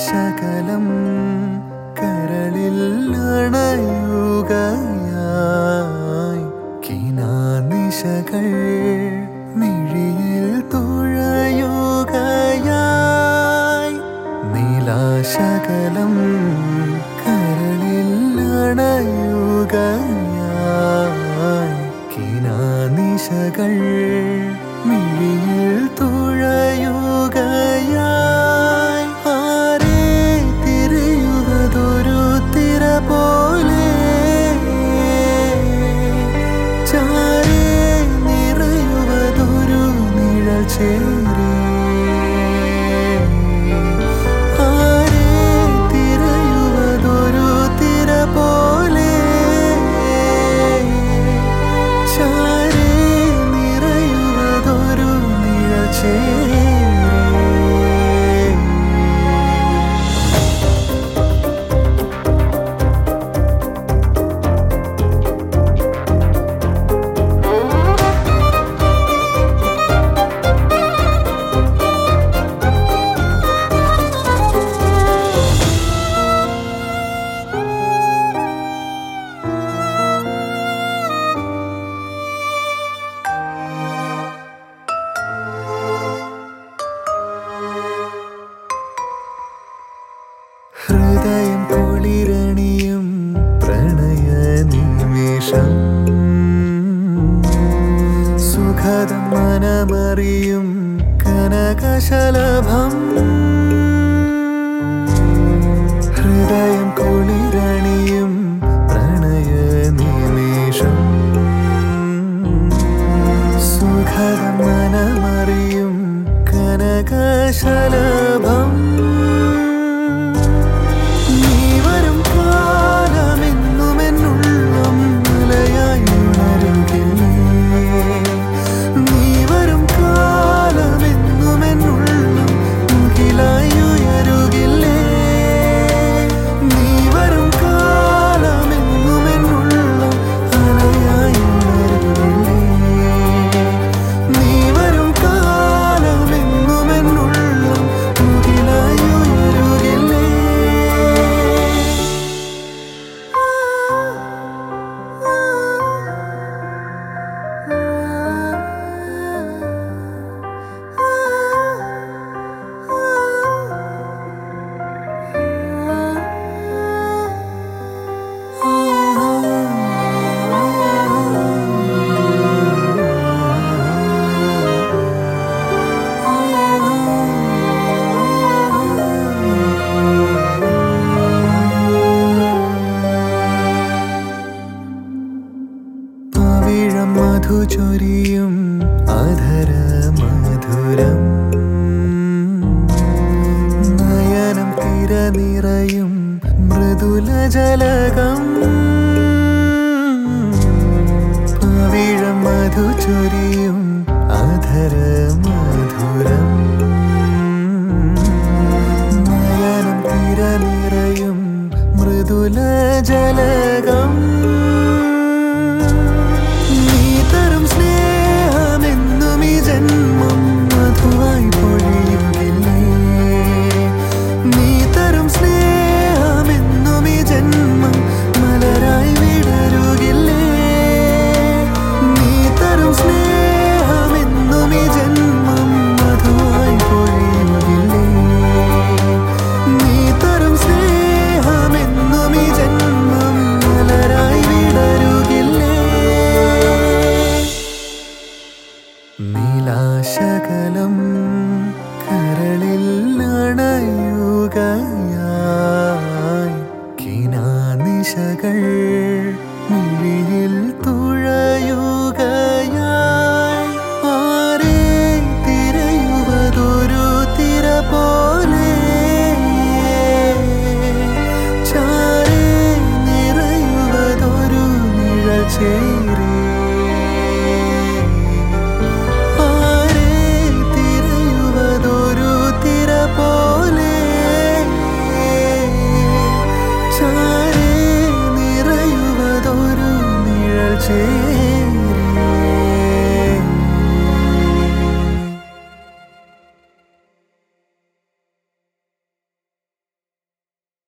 നീലാശകലം കരളിൽ അണയുകയായി കിനാനിശകൾ മിഴിയിൽ തുഴയുകയായി നീലാശകലം കരളിൽ അണയുകയായി കിനാനിശകൾ മിഴിയിൽ തുഴയുകയായി ആരെ തിരയുവതൊരു തിര പോലെ ചാരെ നിറയുവതൊരു നിഴൽ ചേരി ആരെ തിരയുവതൊരു തിര പോലെ ചാരെ നിറയുവതൊരു നിഴൽ ചേരി ഹൃദയം കുളിരണിയും പ്രണയ നിമിഷം സുഖദം മനമറിയും കനകശലഭം ഹൃദയം കുളിരണിയും പ്രണയ നിമിഷം സുഖദം മനമറിയും കനകശലഭം നീ വരും കാലമെന്നുമെന്നുള്ളം നിലയായി ഉണരുകില്ലേ നീ വരും കാലമെന്നുമെന്നുള്ളം മുകിലായി ഉയരുകില്ലേ നീ വരും കാലമെന്നുമെന്നുള്ളം അലയായി ഉണരുകില്ലേ നീ വരും കാലമെന്നുമെന്നുള്ളം മുകിലായി ഉയരുകില്ലേ പവിഴം മധു ചൊരിയും അധര മധുരം നയനം തിര നിറയും മൃദുല ജലകം പവിഴം മധു ചൊരിയും അധര മധുരം നയനം തിര നിറയും മൃദുല ജലകം നീ തരും സ്നേഹമെന്നും ഈ ജന്മം മധുവായി പൊഴിയുകില്ലേ നീ തരും സ്നേഹമെന്നും ഈ ജന്മം മലരായി വിടരുകില്ലേ നീ തരും സ്നേഹമെന്നും ഈ ജന്മം മധുവായി പൊഴിയുകില്ലേ നീ തരും സ്നേഹമെന്നും ഈ ജന്മം മലരായി വിടരുകില്ലേ നീലാശകലം കരളിൽ അണയുകയായി കിനാനിശകൾ മിഴിയിൽ തുഴയുകയായി ആരെ തിരയുവതൊരു തിര പോലെ ചാരെ നിറയുവതൊരു നിഴൽ ചേരി ആരെ തിരയുവതൊരു തിര പോലെ ചാരെ നിറയുവതൊരു നിഴൽ ചേരി